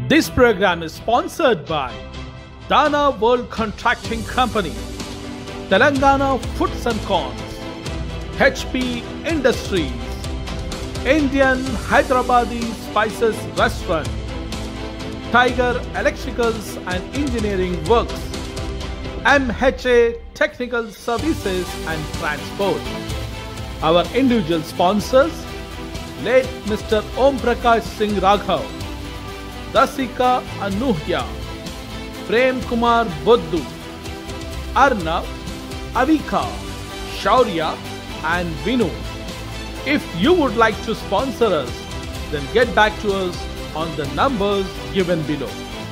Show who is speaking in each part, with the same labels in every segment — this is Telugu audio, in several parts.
Speaker 1: This program is sponsored by Dana World Contracting Company, Telangana Foods and Corns, HP Industries, Indian Hyderabadi Spices Restaurant, Tiger Electricals and Engineering Works, MHA Technical Services and Transport. Our individual sponsors, late Mr. Om Prakash Singh Raghav, Dasika Anuhya, Prem Kumar Boddu, Arnav, Avika, Shaurya, and Vinu. If you would like to sponsor us, then get back to us on the numbers given below.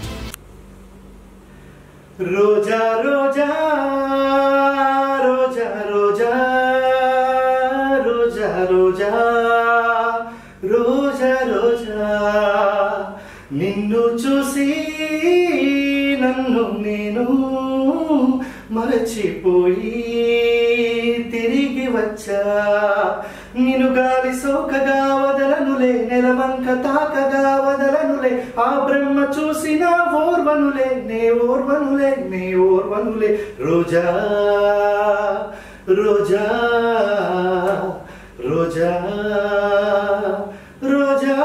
Speaker 2: రోజా రోజా రోజా రోజా రోజా రోజా రోజా రోజా నిన్ను చూసి నన్ను నేను మరచిపోయి తిరిగి వచ్చా నిన్ను గాలి సోకగా వదలనులే నెలవంక తాకగా వదలనులే ఆ బ్రహ్మ చూసిన ఓర్వనులే నే ఓర్వనులే నే ఓర్వనులే రోజా రోజా రోజా రోజా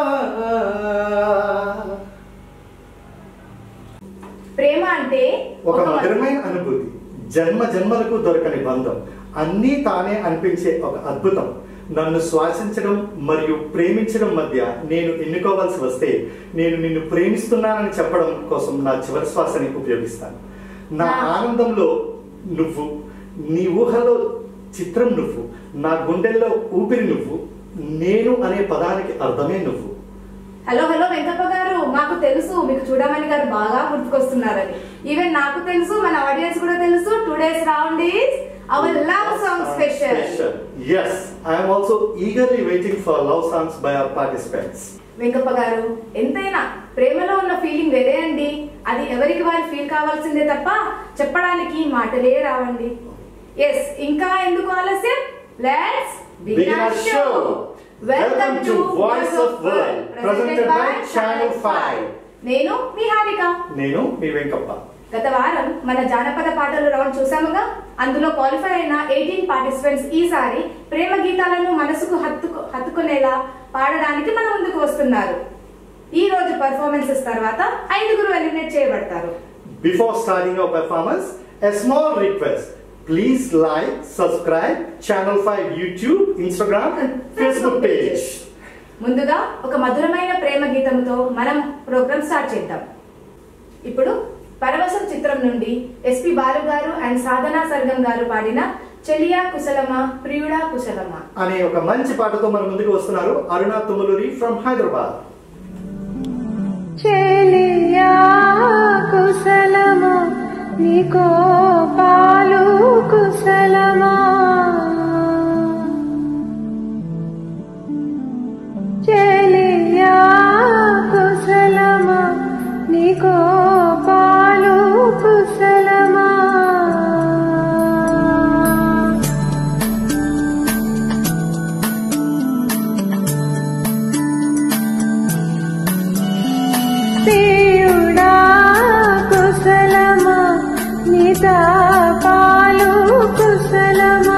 Speaker 3: ప్రేమ అంటే
Speaker 2: ఒక మధురమైన అనుభూతి జన్మ జన్మలకు దొరకని బంధం అన్నీ తానే అనిపించే ఒక అద్భుతం నన్ను శ్వాసించడం మరియు ప్రేమించడం మధ్య నేను ఎన్నుకోవాల్సి వస్తే నేను నిన్ను ప్రేమిస్తున్నానని చెప్పడం కోసం నా చివరి శ్వాసని ఉపయోగిస్తాను నా
Speaker 3: నా-
Speaker 2: ఆనందంలో నువ్వు నీ ఊహలో చిత్రం నువ్వు నా గుండెల్లో ఊపిరి నువ్వు నేను అనే పదానికి అర్థమే నువ్వు
Speaker 3: హలో హలో వెంకప్ప గారు మాకు తెలుసు మీకు చూడమని గారు బాగా గుర్తుకొస్తున్నారని ఈవెన్ నాకు తెలుసు మన ఆడియన్స్ కూడా తెలుసు today's round is our love song special
Speaker 2: Yes, I am also eagerly waiting for love songs by our participants.
Speaker 3: Venkappa garu ఎంతైనా ప్రేమలో ఉన్న ఫీలింగ్ వేరే అండి అది ఎవరికి వారు ఫీల్ కావాల్సిందే తప్ప చెప్పడానికి మాటలే రావండి ఎస్ ఇంకా ఎందుకు ఆలస్యం let's
Speaker 2: Begin our show.
Speaker 3: Welcome to voice of world presented by channel 5 నేను మీ హారిక
Speaker 2: నేను మీ వెంకప్ప
Speaker 3: గత వారం మన జానపద పాటలు రౌండ్ చూసాముగా అందులో క్వాలిఫై అయిన ఎయిటీన్ పార్టిసిపెంట్స్ ఈసారి ప్రేమ గీతాలను మనసుకు హత్తుకు హత్తుకునేలా పాడడానికి మన ముందుకు వస్తున్నారు ఈ రోజు పర్ఫార్మెన్సెస్ తర్వాత ఐదుగురు ఎలిమినేట్ చేయబడతారు
Speaker 2: Before starting our performance, a small request. Please like, subscribe Channel 5 YouTube, Instagram and Facebook page.
Speaker 3: ముందుగా ఒక మధురమైన ప్రేమ గీతంతో మనం ప్రోగ్రామ్ స్టార్ట్ చేద్దాం ఇప్పుడు పరవశం చిత్రం నుండి ఎస్పి బాలు గారు అండ్ సాధనా సర్గం గారు పాడిన చెలియా కుశలమా ప్రియుడా కుశలమా
Speaker 2: అనే ఒక మంచి పాటతో మన ముందుకు వస్తున్నారు అరుణ తుములూరి ఫ్రమ్ హైదరాబాద్
Speaker 4: చెలియా కుశలమా నీకో పాలు కుశలమా చెలియా కుశలమా నీకో పాలు కుశలమా ప్రియుడా కుశలమా నిత పాలు కుశలమా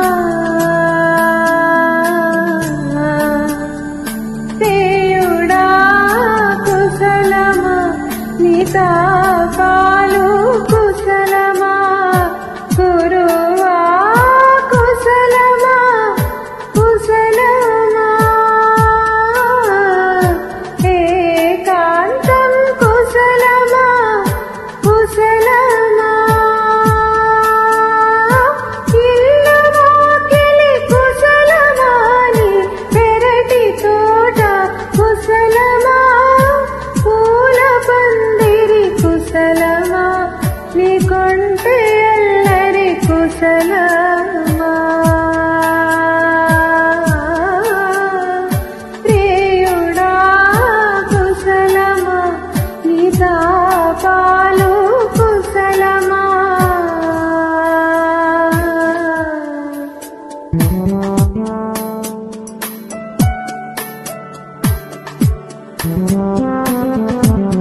Speaker 4: ప్రియుడా కుశలమా నిత పాలు కుశలమా గురువా కుశలమా కుశలమా ఏకాంతం కుశలమా కుశలమా ఇల్లు వాకిలి కుశలమా నీ పెరటి తోట కుశలమా పూల పందిరి కుశలమా నీ కొంటే అల్లరి కుశలమా ప్రియుడా కుశలమా నీతా పాలు కుశలమా
Speaker 2: Thank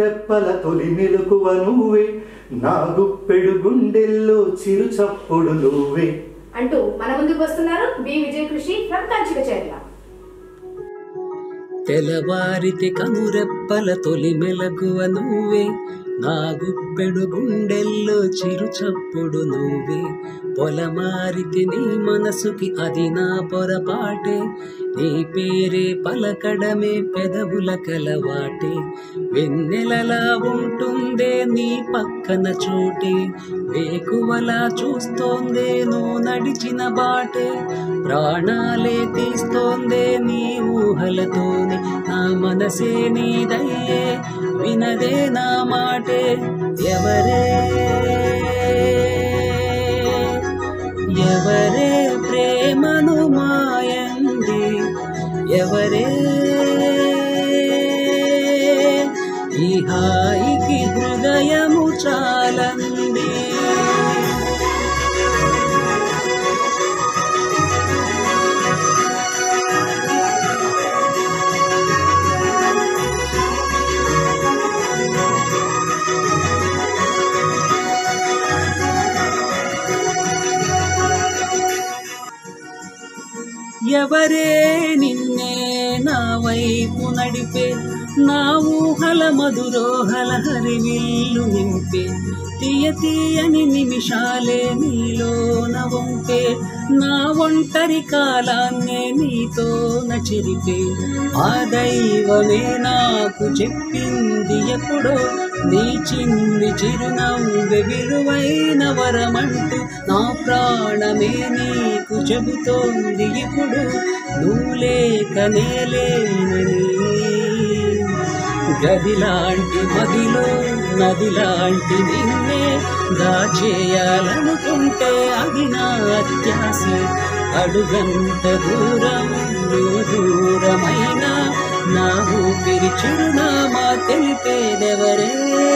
Speaker 2: కనురెప్పల తొలి మెలకువ నువ్వే నా గుప్పెడు గుండెల్లో చిరు చప్పుడు నువ్వే
Speaker 3: అంటూ మన ముందుకు వస్తున్నారు బి విజయ కృషి ఫ్రమ్ కంచిక చేర్ల
Speaker 5: తెల్లవారితే కనురెప్పల తొలి మెలకువ నువ్వే నా గుప్పెడు గుండెల్లో చిరు చప్పుడు నువ్వే పొలమారితే నీ మనసుకి అది నా పొరపాటే నీ పేరే పలకడమే పెదవుల కలవాటే వెన్నెలలా ఉంటుందే నీ పక్కన చోటే వేకువలా చూస్తోందే నువ్వు నడిచిన బాటే ప్రాణాలే తీస్తోందే నీ ఊహలతోనే నా మనసే నీదయ్యే వినదే నా మాటే ఎవరే ఎవరే ప్రేమను మాయంది ఎవరే ఈ హాయికి హృదయము చాలంది ఎవరే నిన్నే నా వైపు నడిపే నా ఊహల మధురోహల హరివిల్లు నింపే తీయ తీయని నిమిషాలే నీలోన వంపే నా ఒంటరి కాలాన్నే నీతోన చెరిపే ఆ దైవమే నాకు చెప్పింది ఎప్పుడో నీ చిన్ని చిరునవ్వె విలువైన వరమంటూ నా ప్రాణమే నీకు చెబుతోంది ఇప్పుడు నువ్వు లేకనే లేనని గదిలాంటి మదిలో నదిలాంటి నిన్నే దాచేయాలనుకుంటే అది నా అత్యాసే అడుగంత దూరం నువ్వు దూరమైనా నా ఊపిరి చిరునామా తెలిపేదెవరే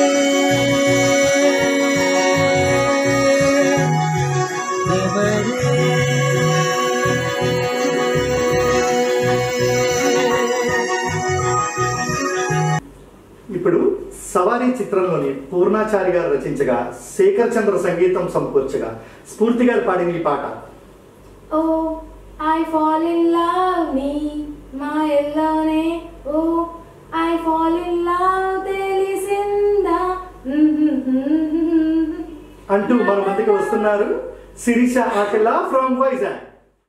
Speaker 2: ఇప్పుడు సవారీ చిత్రంలోని పూర్ణాచారి గారు రచించగా శేఖర్ చంద్ర సంగీతం సమకూర్చగా స్ఫూర్తి గారు పాడిన ఈ పాట
Speaker 3: oh I fall in love నీ మా ఎల్లోనే oh I fall in love తెలిసిందా
Speaker 2: అంటూ మన ముందుకు వస్తున్నారు శిరీష ఆకెలా ఫ్రమ్ వైజాగ్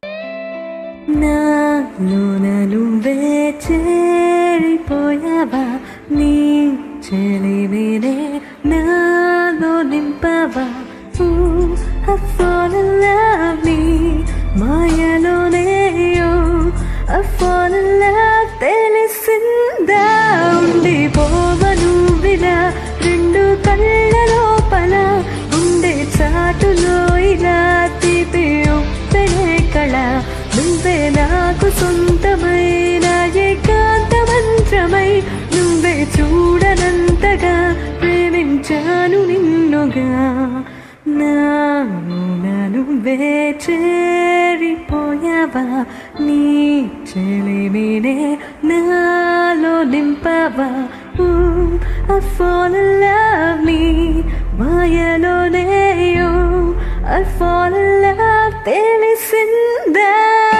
Speaker 4: నాలోన నువ్వే చేరిపోయావా నీ చెలిమినే నాలో నింపవా Ooh, I fall in love me మాయలోనే oh, I fall in love తెలిసిందా ఉండిపోవను విలా రెండు కళ్ళ లోపల ఉండే చాటులో ఇలా తీపి ఉప్పెనే కళ నువ్వే నాకు సొంతమైన ఏకాంత మంత్రమై నువ్వే చూడనంతగా ప్రేమించాను నిన్నుగా నా నువ్వే చేరిపోయావా నీ చెలిమినే నాలో నింపవా Ooh, I fall in love me మాయలోనే oh, I fall in love తెలిసిందా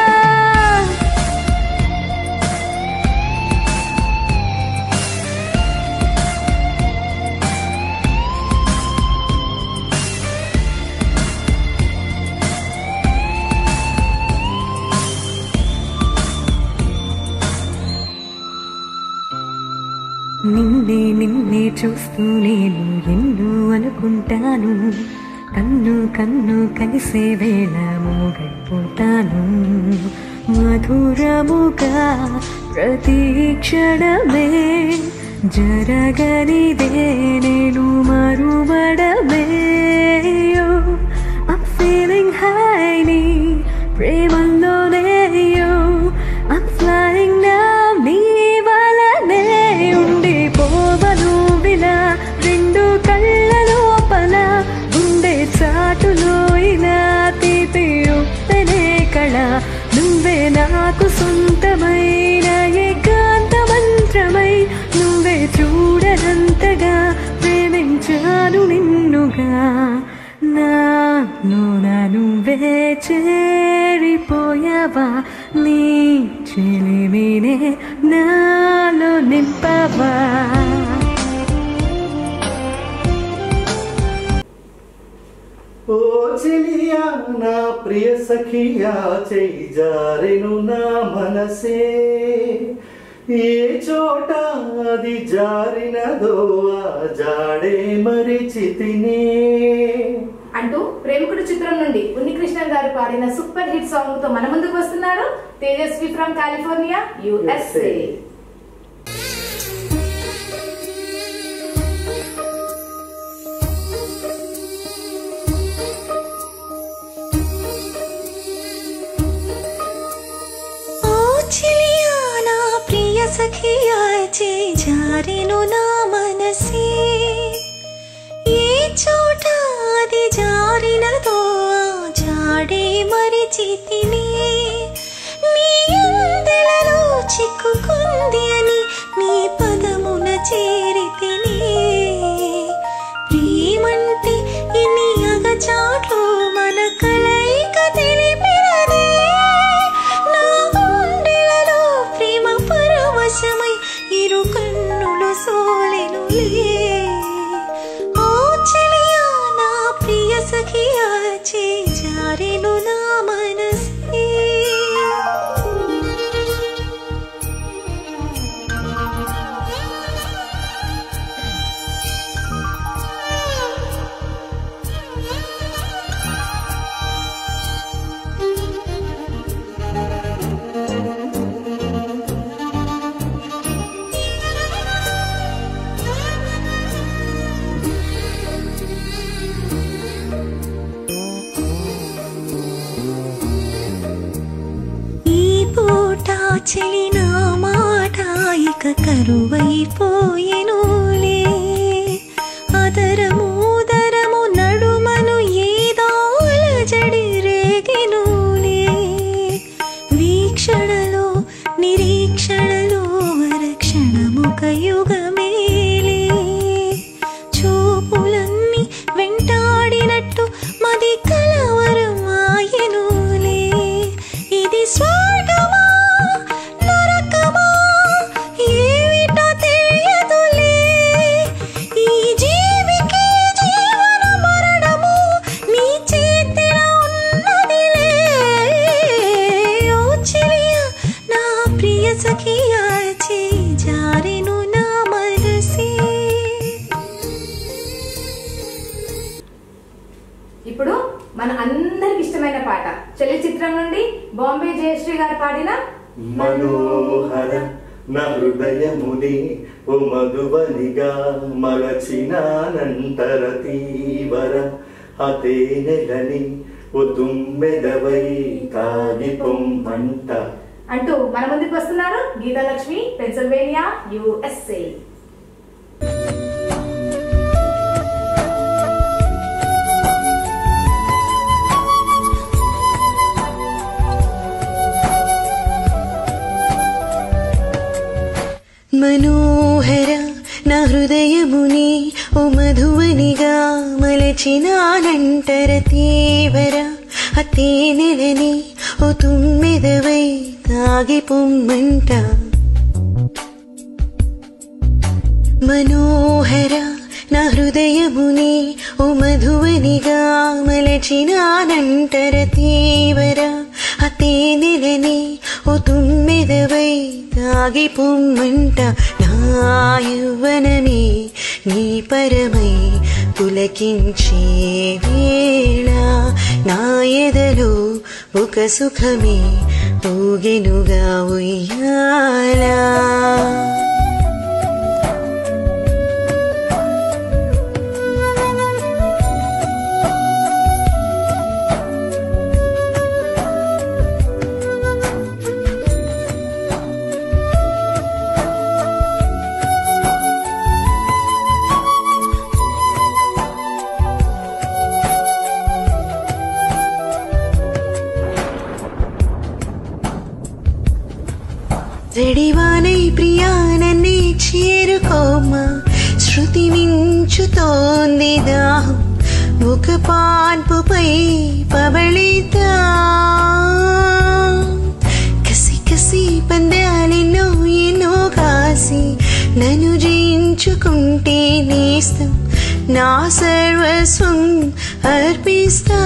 Speaker 4: నిన్నే నిన్నే చూస్తూ నేను ఎన్నో అనుకుంటాను కన్ను కన్ను కలిసే వేళ మోగైపోతాను మధురముగా ప్రతి క్షణమే జరగనిదే నేను మరువడమే I'm feeling high నీ ప్రేమలోనే I'm flying now నీ వలనే ఉండిపోవను విలా రెండు కళ్ళ లోపల ఉండే చాటులో ఇలా తీపి ఉప్పెనే కళ నువ్వే నాకు సొంతమైన ఏకాంత మంత్రమై నువ్వే చూడనంతగా లోన నువ్వే చేరిపోయావా నీ చెలిమినే నాలో నింపవా
Speaker 2: ఓ చెలియా నా ప్రియ సఖియా చేయి జారెను నా మనసే ఏ చోట అది జారినదో ఆ జాడే మరిచితినే
Speaker 3: అంటూ ప్రేమికుడు చిత్రం నుండి ఉన్నికృష్ణన్ గారు పాడిన సూపర్ హిట్ సాంగ్ తో మన ముందుకు వస్తున్నారు తేజస్వి ఫ్రమ్ కాలిఫోర్నియా యుఎస్ఏ
Speaker 4: ఓ చెలియా నా ప్రియ సఖియా చే జారెను నా మనసే ఏ చోట అది జారినదో ఆ జాడే మరిచితిని నీ అందెలలో చిక్కుకుంది అని నీ పదమున చేరితిని ప్రేమంటే ఇన్ని అగచాట్లు మన కలయిక తెలిపినదే నా గుండెలలో ప్రేమ పరవశమై ఇరు కన్నులు సోలెనులే ఓ చెలియా నా ప్రియ సఖియా చే జారెను నా మనసే ఈ పూట చెలిన మాట ఇక కరువైపోయెనులే అదరము నడుమను ఏదాల జడి రేగెనులే వీక్షణలో నిరీక్షణలో వరక్షణముక యుగమేలే చూపులన్నీ వెంటాడినట్టు మది కలవరమాయనులే ఇది స్వర్గమా నరకమా ఏమిటో తెలియదులే ఈ జీవికి జీవన మరణము నీ చేతిలో ఉన్నదిలే ఓ చెలియా నా ప్రియ సఖియా చే జారెను నా మనసే
Speaker 3: ఇప్పుడు మన అందరికి ఇష్టమైన పాట చెల్లి చిత్రం నుండి బాంబే జయశ్రీ గారు పాడిన
Speaker 2: మనోహర నా హృదయముని ఓ మధువనిగా మలచినానంతర తీవర అతే నెలని ఓ తుమ్మెదవై తాగి పొమ్మంట
Speaker 3: అంటూ మన ముందుకు వస్తున్నారు గీతాలక్ష్మి పెన్సిల్వేనియా యుఎస్ఏ
Speaker 4: మనోహర నా హృదయముని ఓ మధువనిగా మలచినానంటర తీవర అతే నెలని ఓ తుమ్మెదవై తాగి పొమ్మంట మనోహర నా హృదయముని ఓ మధువనిగా మలచినానంటర తీవర అతే నెలని ఓ తుమ్మెదవై తాగి పొమ్మంట నా యవ్వనమే నీ పరమై పులకించే వేళ నా ఎదలో ఒక సుఖమే ఊగెనుగా ఉయ్యాలా జడివానై ప్రియా నన్నే చేరుకోమా శృతి మించుతోంది దాహం ఒక పాన్పుపై పవళితా కసి కసి పందాలెన్నో ఎన్నో కాసి నన్ను జయించుకుంటే నేస్తం నా సర్వస్వం అర్పిస్తా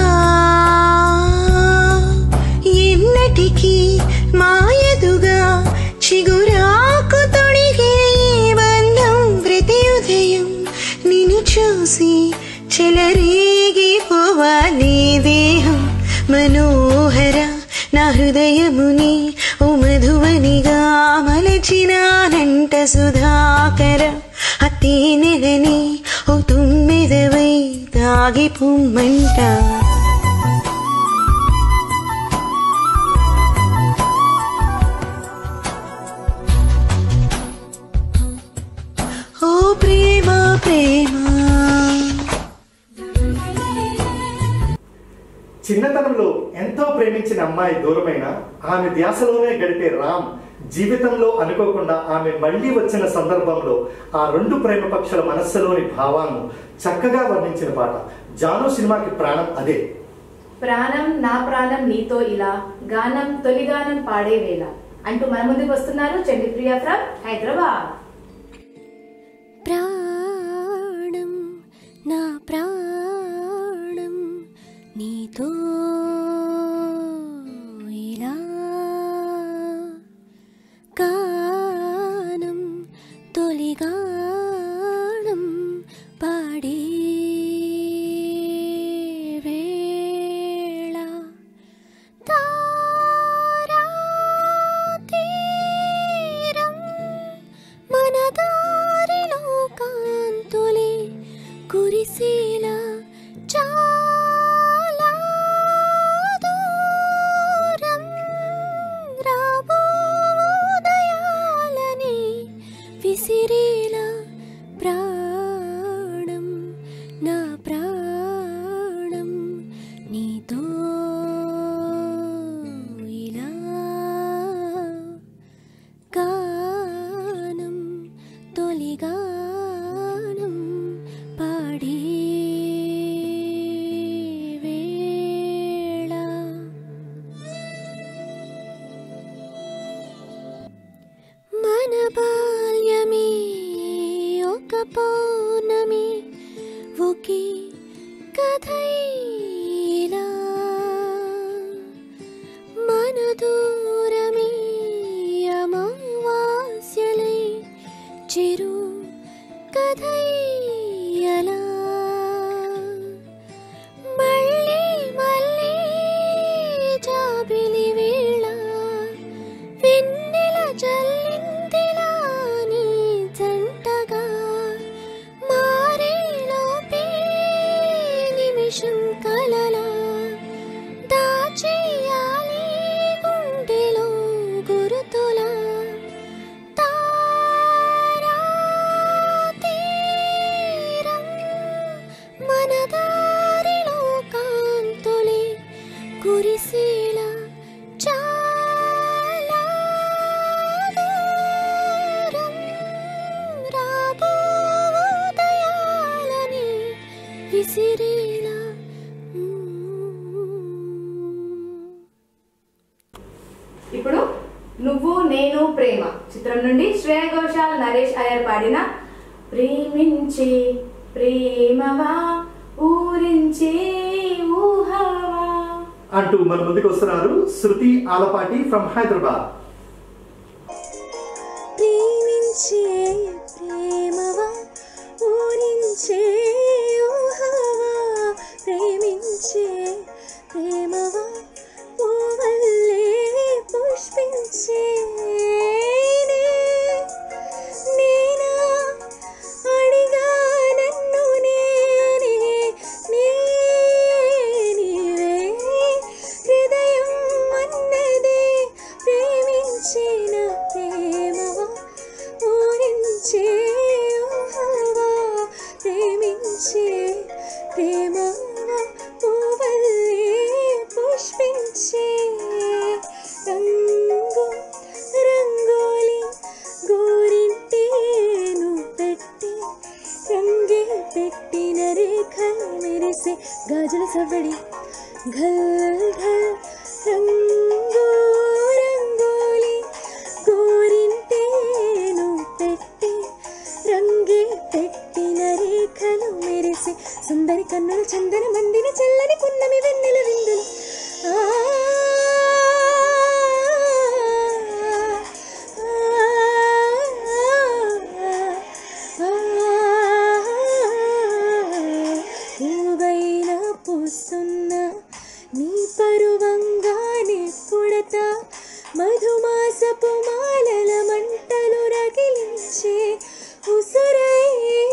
Speaker 4: ఎన్నటికీ మాయదుగా చిగురాకు తొడిగే బంధం ప్రతి ఉదయం నిన్ను చూసి చెలరేగిపోవాలి దేహం మనోహర నా హృదయముని ఓ మధువనిగా మలచినానంట సుధాకర అత్తే నెలని ఓ తుమ్మెదవై తాగిపుమ్మంట ఓ ప్రేమ ప్రేమ
Speaker 2: చిన్నతనంలో ఎంతో ప్రేమించిన అమ్మాయి దూరమైన ఆమె ధ్యాసలోనే గడిపే రామ్ జీవితంలో అనుకోకుండా ఆమె మళ్ళీ వచ్చిన సందర్భంలో ఆ రెండు ప్రేమ పక్షుల మనస్సులోని భావాలను చక్కగా వర్ణించిన పాట జాను సినిమాకి ప్రాణం అదే
Speaker 3: ప్రాణం నా ప్రాణం నీతో ఇలా గానం తొలి గానం పాడే వేళ అంటూ మన ముందుకు వస్తున్నారు చండిప్రియ ఫ్రమ్ హైదరాబాద్
Speaker 6: ప్రాణం నా ప్రాణం నీతో ఇలా గానం తొలిగానం పాడే వేళ తారాతీరం మన దారిలో కాంతులే కురిసేలా చాలా దూరం రాబోదయాలని విసిరేలా ప్రాణం నా ప్రాణం నీతో ఇలా గానం తొలిగానం పాడే వేళ మన బాల్యమే ఒక పౌర్ణమి ఒకే కథైలా మన దూరమే అమావాస్యలై చిరు కథయ్యలా మళ్ళీ మళ్ళీ జాబిలి వేళ వెన్నెల జల్లిందిలా నీ జంటగా మారేలోపే నిమిషం కలలా దాచేయాలి గుండెలో గురుతులా తారాతీరం మన దారిలో కాంతులే కురిసేలా చాలా దూరం రాబోదయాలని విసిరేలా
Speaker 3: ఇప్పుడు నువ్వు నేను ప్రేమ చిత్రం నుండి శ్రేయ ఘోషాల్ నరేష్ అయ్యర్ పాడిన ప్రేమించే ప్రేమవా ఊరించే ఊహవా
Speaker 2: అంటూ మన ముందుకు వస్తున్నారు శృతి ఆలపాటి ఫ్రమ్ హైదరాబాద్
Speaker 6: ప్రేమించే ప్రేమవా ఊరించే ఊహవా ప్రేమించే ప్రేమవా పూవల్లే పుష్పించే నేనా అడిగా నన్ను నేనే నే నీవే హృదయం అన్నదే ప్రేమించిన ప్రేమవా ఊరించే ఊహవా ప్రేమించే గాజుల సవ్వడి ఘల్ ఘల్ రంగు రంగోలి గోరింటేను పెట్టి రంగే పెట్టిన రేఖలు మెరిసి సుందరి కన్నులు చందన మందిని చల్లని పున్నమి వెన్నెల విందులు ఆ పూవైన పూస్తున్న నీ పరువంగానే పుడత మధుమాసపు మాలల మంటలు రగిలించే ఉసురై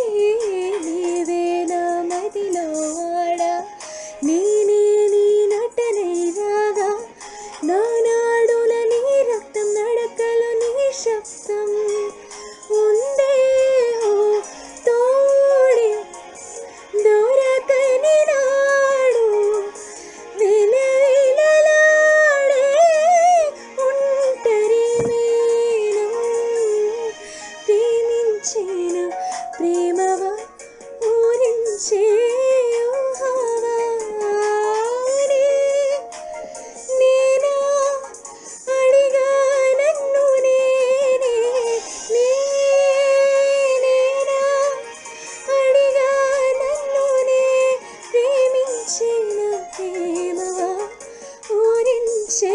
Speaker 6: నీవేన మదిలో ఆడ నేనే నీ నటనై రాగా నానాడుల నీ రక్తం నడకలు నీ శబ్దం ఉందే ఓ తోడి దొరకని నాడు విలవిలలాడే ఒంటరి మేనం ప్రేమించిన ప్రేమవా ఊరించే ఊహవా నేనా అడిగా నన్ను నేనే నేనేనా అడిగా నన్ను నే ప్రేమించిన ప్రేమవా ఊరించే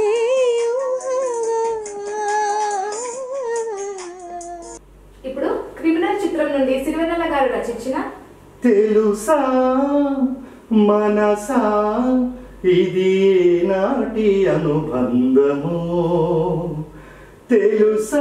Speaker 6: ఊహవా
Speaker 3: ఇప్పుడు క్రిమినల్ చిత్రం నుండి సిరివెన్నెల గారు రచించిన
Speaker 2: తెలుసా మనసా ఇది నాటి అనుబంధము తెలుసా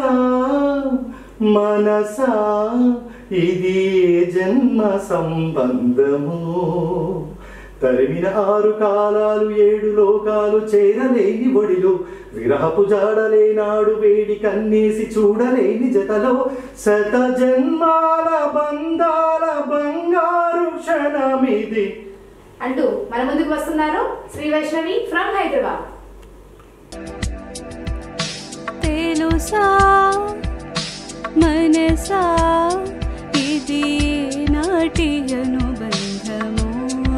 Speaker 2: మనసా ఇది జన్మ సంబంధము తరిమిన ఆరు కాలాలు ఏడు లోకాలు చేరలేని ఒడిలో విరహపు జాడలేనాడు వేడి కన్నేసి చూడలేని జతలో శత జన్మాల బంధాల బంగారు క్షణమిది
Speaker 3: అంటూ మన ముందుకు వస్తున్నారు శ్రీ వైష్ణవి ఫ్రమ్ హైదరాబాద్
Speaker 6: తెలుసా మనసా ఇది నాటి అనుబంధము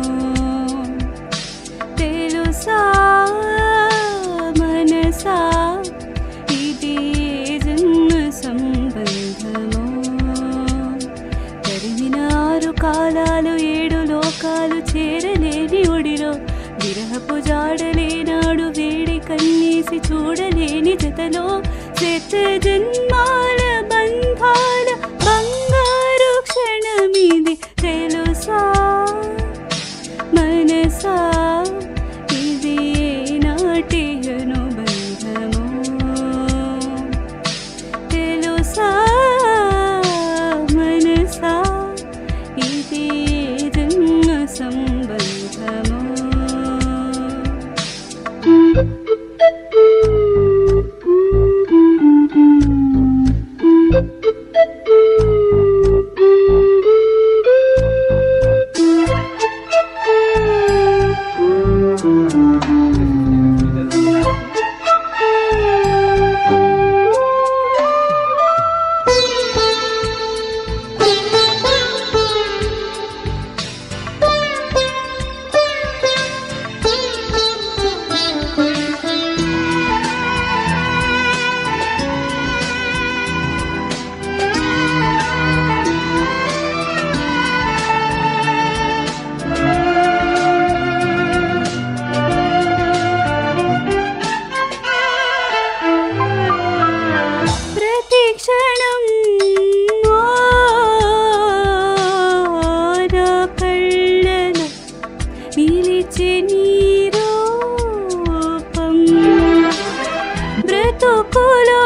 Speaker 6: తెలుసా మనసా ఇది జన్మ సంబంధము తరిమిన ఆరు కాలాలు ఏడు లోకాలు చేరలేని ఒడిలో విరహపు జాడలేనాడు వేడి కన్నీసి చూడలేని జతలో శత జన్మాల బంధాల బంగారు క్షణమిది తెలుసా మనసా ఇది నాటి అనుబంధము తెలుసా మనసా ఇది జన్మ సంబంధము ప్రతి క్షణం ఓ నా కళ్ళలో నిలిచే నీ రూపం బ్రతుకులో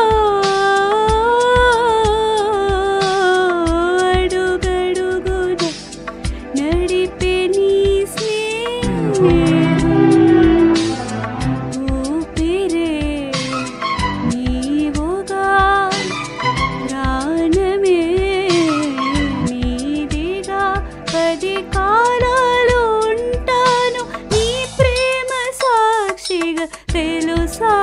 Speaker 6: అడుగడుగున నడిపే నీ స్నేహం ఊపిరే నీవుగా ప్రాణమే నీదిగా పది కాలాలు ఉంటాను నీ ప్రేమ సాక్షిగా తెలుసా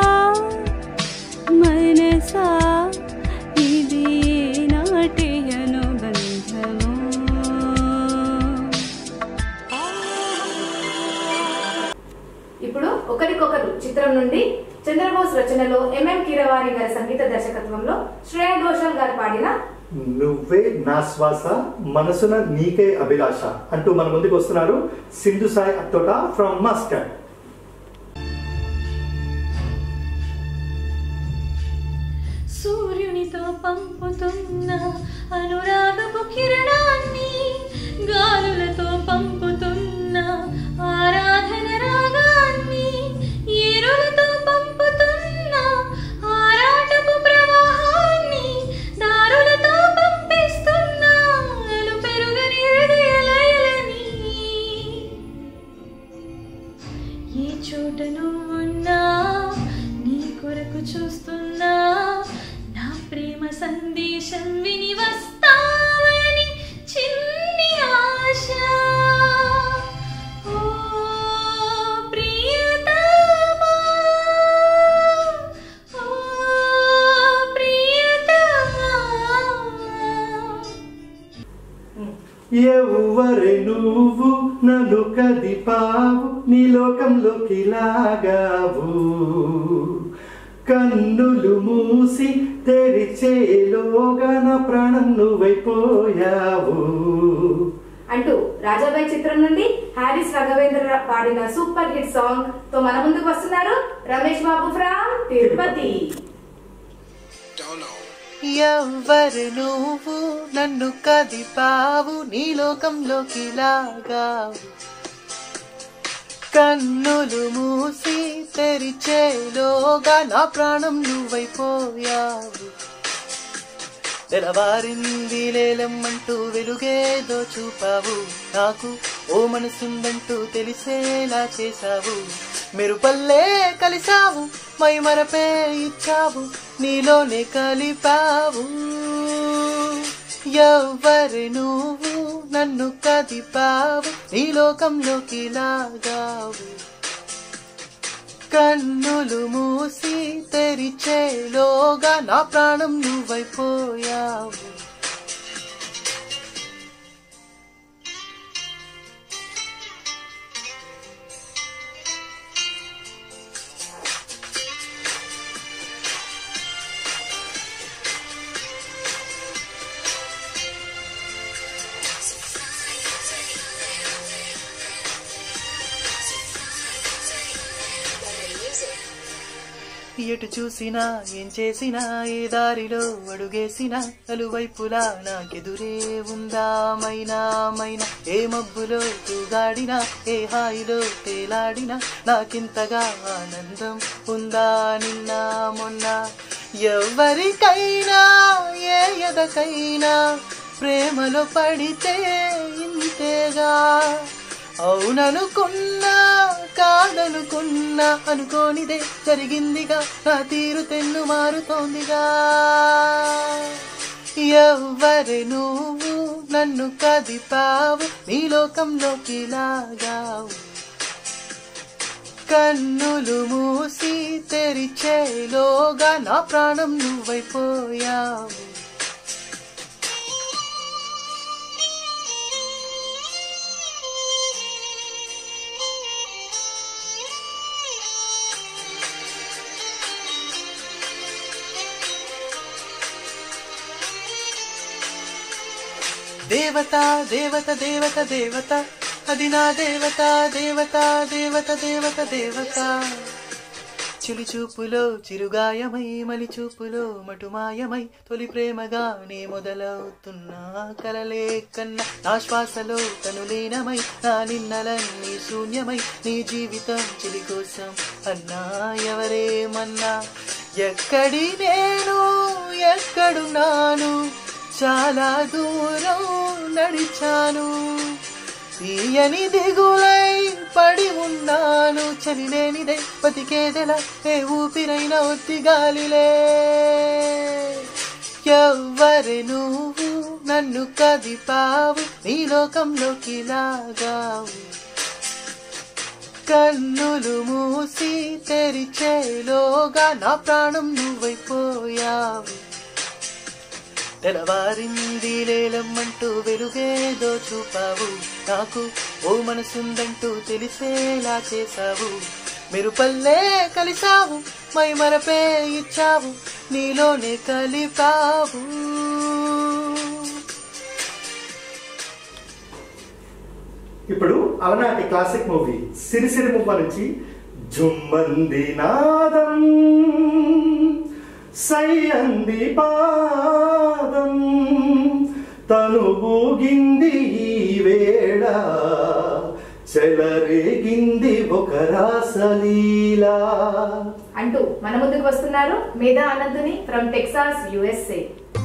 Speaker 6: మనసా ఇది నాటి అనుబంధము
Speaker 3: చిత్రం నుండి చంద్రబోస్ రచనలో ఎంఎం కీరవాణి గారి సంగీత దర్శకత్వంలో శ్రేయా ఘోషాల్ గారు పాడిన
Speaker 2: నువ్వే నా శ్వాస మనసున నీకే అభిలాష అంటూ మన ముందుకు వస్తున్నారు సింధు సాయి అత్తోట ఫ్రమ్ మస్కట్
Speaker 6: సూర్యునితో పంపుతున్న అనురాగపు కిరణాన్ని గాలులతో పంపుతున్న ఆరాధన రాగాన్ని ఏరులతో పంపుతున్న ఆరాటపు ప్రవాహాన్ని దారులతో పంపిస్తున్న అలు పెరుగని హృదయ లయలని ఏ చోటను ఉన్నా నీ కొరకు చూస్తున్నా నా ప్రేమ సందేశం విని వస్తావని చిన్ని ఆశ ఓ ప్రియతమా ఓ ప్రియతమా
Speaker 2: ఎవ్వరే నువ్వు నన్ను కదిపావు నీ లోకంలోకి లాగావు కన్నులు మూసి తెరిచేలోగా నా ప్రాణం నువ్వైపోయావు
Speaker 3: అంటూ రాజాబాయి చిత్రం నుండి హారిస్ రాఘవేంద్ర పాడిన సూపర్ హిట్ సాంగ్ తో మన ముందుకు వస్తున్నారు రమేష్ బాబు ఫ్రామ్ తిరుపతి
Speaker 7: ఎవ్వరు నువ్వు నన్ను కదిపావు నీ లోకంలోకి లాగావు కన్నులు మూసి తెరిచేలోగా నా ప్రాణం నువ్వైపోయావు తెలవారింది లేలమ్మంటూ వెలుగేదో చూపావు నాకు ఓ మనసుందంటూ తెలిసేలా చేశావు మెరుపల్లే కలిసావు మై మరపే ఇచ్చావు నీలోనే కలిపావు ఎవ్వరు నువ్వు నన్ను కదిపావు నీ లోకంలోకి లాగావు కన్నులు మూసి తెరిచేలోగా నా ప్రాణం నువ్వైపోయావు ఎటు చూసినా ఏం చేసినా ఏ దారిలో అడుగేసినా నలువైపులా నాకెదురే ఉందా మైనా మైనా ఏ మబ్బులో తూగాడినా ఏ హాయిలో తేలాడినా నాకింతగా ఆనందం ఉందా నిన్న మొన్న ఎవరికైనా ఏ ఎదకైనా ప్రేమలో పడితే ఇంతేగా అవుననుకున్నా కాదనుకున్నా అనుకోనిదే జరిగిందిగా నా తీరు తెన్ను మారుతోందిగా ఎవ్వరు నువ్వు నన్ను కదిపావు నీ లోకంలోకి లాగావు కన్నులు మూసి తెరిచేలోగా నా ప్రాణం నువ్వైపోయావు దేవత దేవత దేవత దేవత అది నా దేవత దేవత దేవత దేవత దేవత చిలి చూపులో చిరుగాయమై మలి చూపులో మటుమాయమై తొలి ప్రేమగా నే మొదలవుతున్నా కలలే కన్నా నా శ్వాసలో తను లీనమై నా నిన్నలన్నీ శూన్యమై నీ జీవితం చిలి కోసం అన్నా ఎవరేమన్నా ఎక్కడి నేను ఎక్కడున్నాను చాలా దూరం నడిచాను తీయని దిగులై పడి ఉన్నాను చలిలేనిదే బతికేదెలా ఏ ఊపిరైన ఒత్తి గాలిలే ఎవ్వరు నువ్వు నన్ను కదిపావు నీ లోకంలోకి లాగావు కన్నులు మూసి తెరిచేలోగా నా ప్రాణం నువ్వైపోయావు తెలవారింది లేలమ్మంటూ వెలుగేదో చూపావు నాకు ఓ మనసుందంటూ తెలిసేలా చేశావు మీరు పల్లె కలిసావు మై మరపే ఇచ్చావు నీలోనే కలిపావు
Speaker 2: ఇప్పుడు అలనాటి క్లాసిక్ మూవీ సిరిసిరి మువ్వ నుంచి జుమ్మంది నాదం సయ్యంది పాదం తను ఊగింది ఈ వేళ చెలరేగింది ఒక రాసలీలా
Speaker 3: అంటూ మన ముందుకు వస్తున్నారు Medha Ananthuni from Texas USA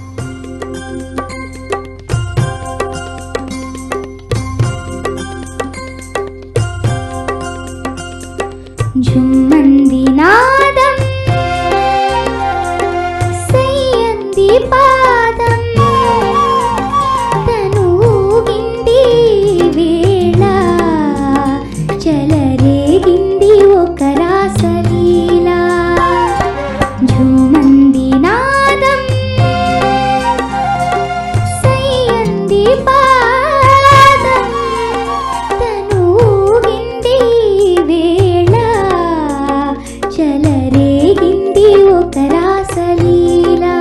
Speaker 6: జుమ్మంది నాదం సయ్యంది పాదం తను ఊగింది వేళ చెలరేగింది ఒక రాసలీలా జుమ్మంది నాదం సయ్యంది పాదం తను ఊగింది వేళ చెలరేగింది ఒక రాసలీలా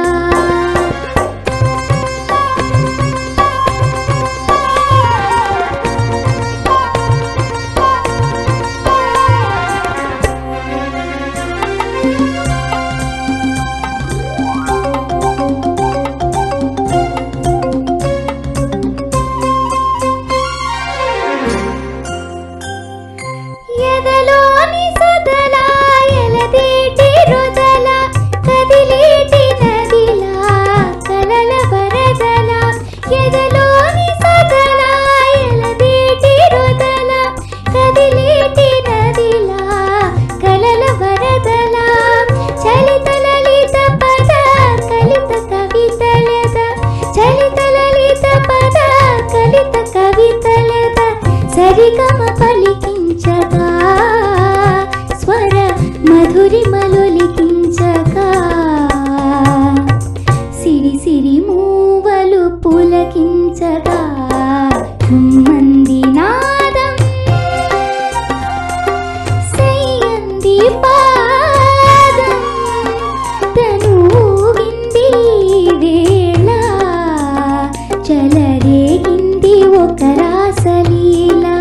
Speaker 6: ఎదలోని సుధల ఎలదేటి రుదల కదిలేటి నదిలా కలల వరదల ఎదలోని సుధల ఎలదేటి రుదల కదిలేటి నదిలా కలల వరదల చలిత లలిత పద కలిత కవితలద చలిత లలిత పద కలిత కవితలద సరిగమ పలికించగా స్వర మధురిమలొలికించగా సిరి సిరి మూవలు పులకించగా చుమ్మంది నాదం సయ్యంది పాదం తను ఊగింది వేళ చెలరేగింది ఒక రాసలీలా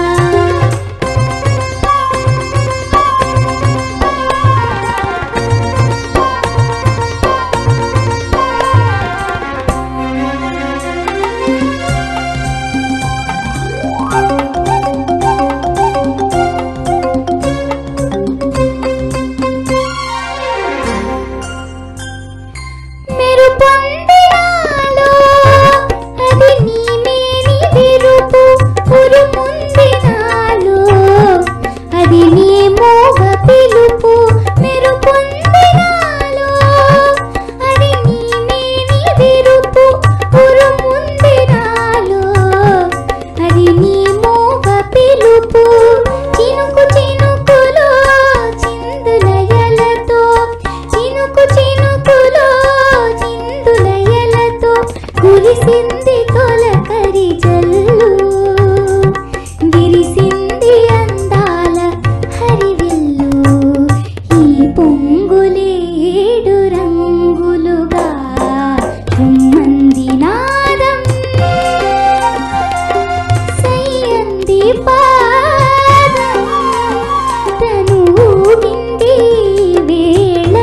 Speaker 6: మెరుపొందినాలో అది నీ మేని విరుపు ఉరుముందినాలో అది నీ మోగ పిలుపు మెరుపొందినాలో అది నీ మేని విరుపు ఉరుముందినాలో అది నీ మోగ పిలుపు చినుకు చినుకులో చిందులయలతో చినుకు చినుకులో చిందులయలతో కురిసింది తొలకరి జల్లు విరిసింది అందాల హరివిల్లు ఈ పొంగులేడు రంగులుగా చుమ్మంది నాదం సయ్యంది పాదం తను ఊగింది వేళ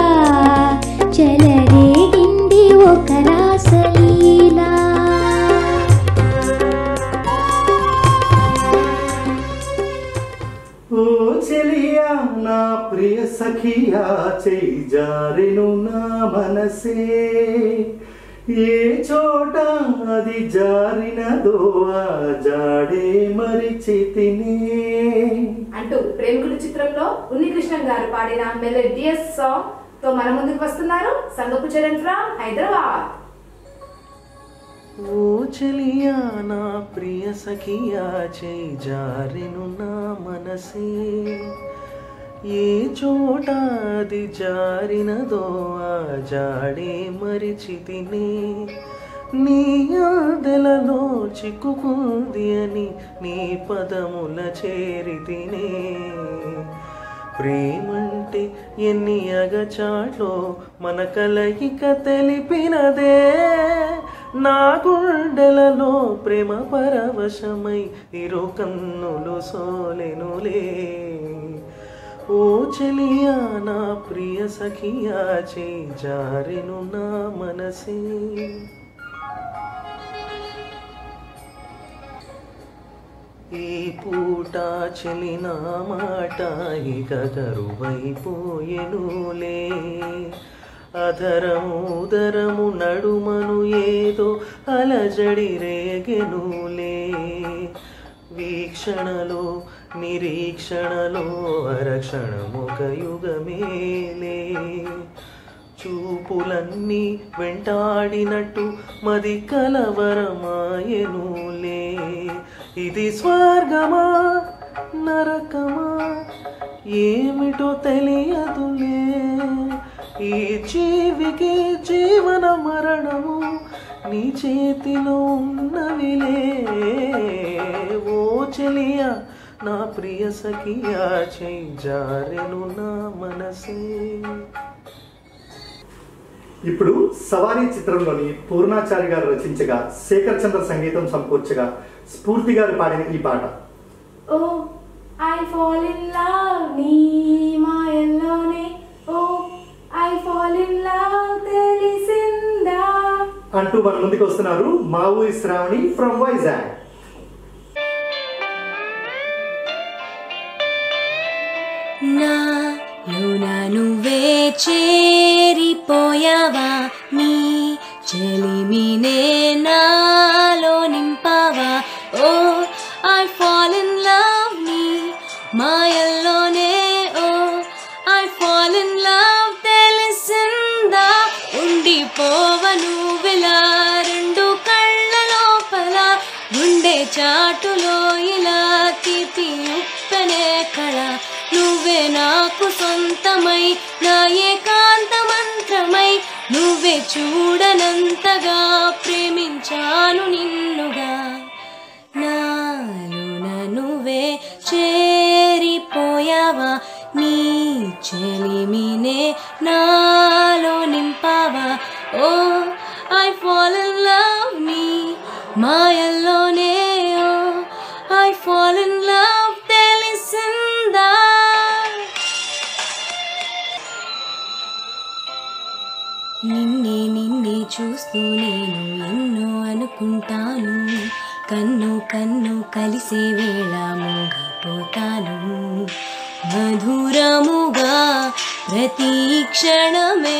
Speaker 6: చెలరేగింది ఒక రాసలీలా
Speaker 2: ఓ చెలియా నా ప్రియ సఖియా చేయి జారెను నా మనసే ఏ చోట అది జారినదో ఆ జాడే మరిచి తినే
Speaker 3: అంటూ ప్రేమికుడు చిత్రంలో ఉన్నికృష్ణన్ గారు పాడిన మెలోడియస్ సాంగ్ తో మన ముందుకు వస్తున్నారు సంగపు చరణ్ ఫ్రమ్ హైదరాబాద్
Speaker 7: ఓ చెలియా నా ప్రియ సఖియా చేయి జారెను నా మనసే ఏ చోట అది జారినదో ఆ జాడే మరిచి తినే నీ ఆదెలలో చిక్కుకుంది అని నీ పదముల చేరి తినే ప్రేమంటే ఎన్ని అగచాట్లో మన కలయిక తెలిపినదే నా గుండెలలో ప్రేమ పరవశమై ఇరు కన్నులు సోలెనులే ఓ చెలియా నా ప్రియ సఖియా చేయి జారెను నా మనసే ఈ పూట చెలిన మాట ఇక కరువైపోయెనులే అధరము ఉదరము నడుమను ఏదో అలజడి రేగెనులే వీక్షణలో నిరీక్షణలో అరక్షణమొక యుగమేలే చూపులన్నీ వెంటాడినట్టు మది కలవరమాయనులే ఇది స్వర్గమా నరకమా ఏమిటో తెలియదులే ఈ జీవికి జీవన మరణము నీ చేతిలో ఉన్నవిలే ఓ చెలియా నా ప్రియ సఖియా చేయి జారెను నా మనసే
Speaker 2: ఇప్పుడు సవారీ చిత్రంలోని పూర్ణాచారి గారు రచించగా శేఖర్ చంద్ర సంగీతం సమకూర్చగా స్ఫూర్తి గారు పాడిన ఈ పాట
Speaker 3: oh I fall in love నీ మాయల్లోనే oh I fall in love తెలిసిందా
Speaker 2: అంటూ మన ముందుకు వస్తున్నారు మా ఊరి శ్రావణి ఫ్రమ్ వైజాగ్
Speaker 6: నాలోన నువ్వే చేరిపోయావా నీ చెలిమినే నాలో నింపావా oh I fall in love నీ మాయల్లోనే oh I fall in love తెలిసిందా ఉండిపోవను విలా రెండు కళ్ళ లోపల గుండె చాటులో ఇలా తీపి ఉప్పనే కళ నువ్వే నాకు సొంతమై నా ఏకాంత మంత్రమై నువ్వే చూడనంతగా ప్రేమించాను నిన్నుగా నాలోన నువ్వే చేరిపోయావా నీ చెలిమినే నాలో నింపావా oh I fall in love నీ మాయల్లోనే oh I fall in love తెలిసిందా నిన్నే నిన్నే చూస్తూ నేను ఎన్నో అనుకుంటాను కన్ను కన్ను కలిసే వేళ మోగపోతాను మధురముగా ప్రతి క్షణమే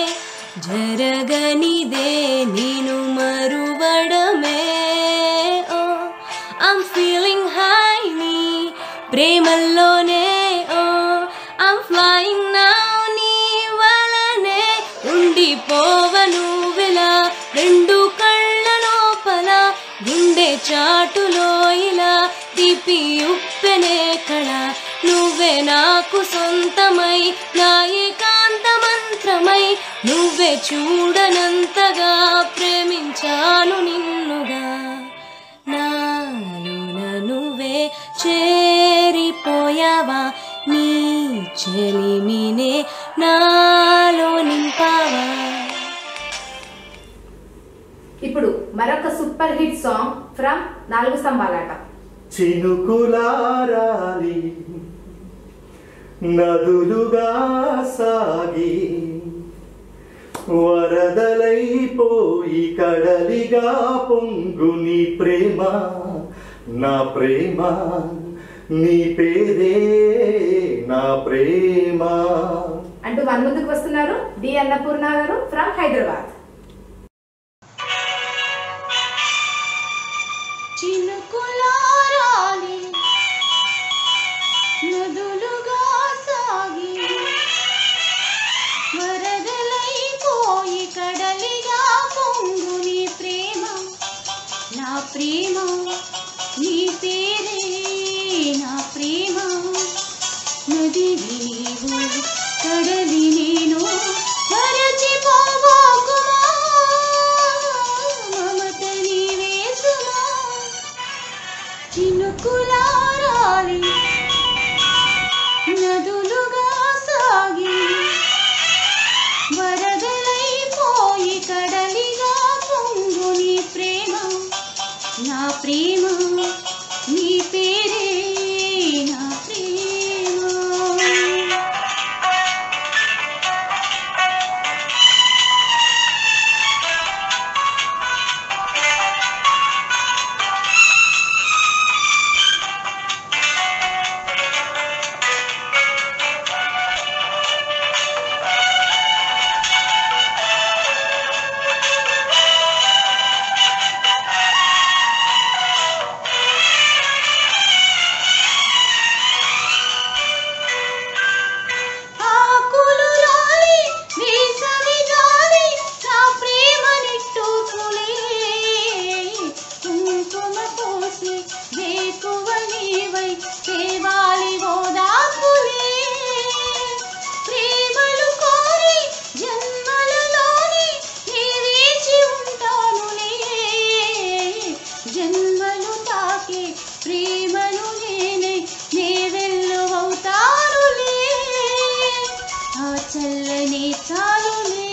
Speaker 6: జరగనిదే నేను మరువడమే ఓ ఐమ్ ఫీలింగ్ హై నీ ప్రేమల్లోనే ఓ ఐమ్ ఫ్లయింగ్ నౌ నీ వలనే ఉండిపోవను విలా రెండు కళ్ళ లోపల గుండె చాటులో ఇలా తీపి ఉప్పెనే కళ నువ్వే నాకు సొంతమై నా ఏకాంత మంత్రమై నువ్వే చూడనంతగా ప్రేమించాను నిన్నుగా నాలోన నువ్వే చేరిపోయావా నీ చెలిమినే నాలో నింపావా
Speaker 3: ఇప్పుడు మరొక సూపర్ హిట్ సాంగ్ ఫ్రమ్ నాలుగు స్తంభాలాట
Speaker 2: చినుకులారాలి నదులుగా సాగి వరదలైపోయి కడలిగా పొంగు నీ ప్రేమ నా ప్రేమ నీ పేరే నా ప్రేమ
Speaker 3: అంటూ మన ముందుకు వస్తున్నారు డి అన్నపూర్ణ గారు ఫ్రమ్ హైదరాబాద్
Speaker 8: చినుకులారాలి నదులుగా సాగి వరదలైపోయి కడలిగా పొంగు నీ ప్రేమ నా ప్రేమ నీ పేరే నా ప్రేమ నది నీవు కడలి నేను మరచిపోబోకుమా మమత నీవే సుమా చినుకులారాలి నదులుగా ప్రేమ నీ పేరే నా ప్రేమ ఆకులు రాలి వేసవి గాలి నా ప్రేమ నిట్టూర్పులే కుంకుమ పోసి వేకువ నీవై దేవాలి ఓదార్పులే ప్రేమలు కోరి జన్మలలోని నీ వేచి ఉంటానులే జన్మలు తాకి ప్రేమలు నేనే నే వెల్లువవుతానులే ఆ చల్లని చాలులే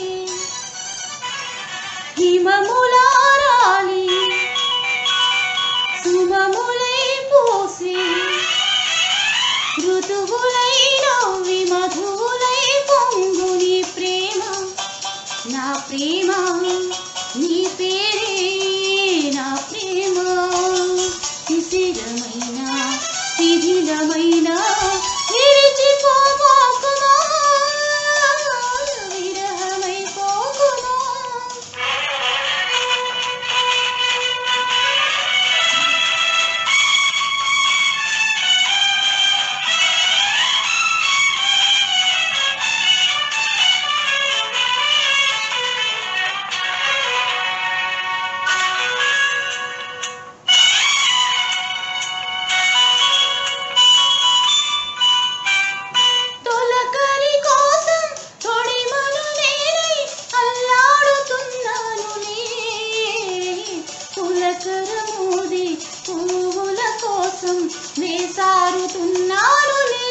Speaker 8: హిమములారాలి సుమములై పోసి ఋతువులై నవ్వి మధువులై పొంగు నీ ప్రేమ నా ప్రేమ నీ పేరే నా ప్రేమ శిశిరమైన శిథిలమైన విరిచిపోకుమా విరహమై పోకుమా తొలకరి కోసం తొడిమలు నేనై అల్లాడుతున్నానులే పులకర మోది పువ్వుల కోసం వేసారుతున్నానులే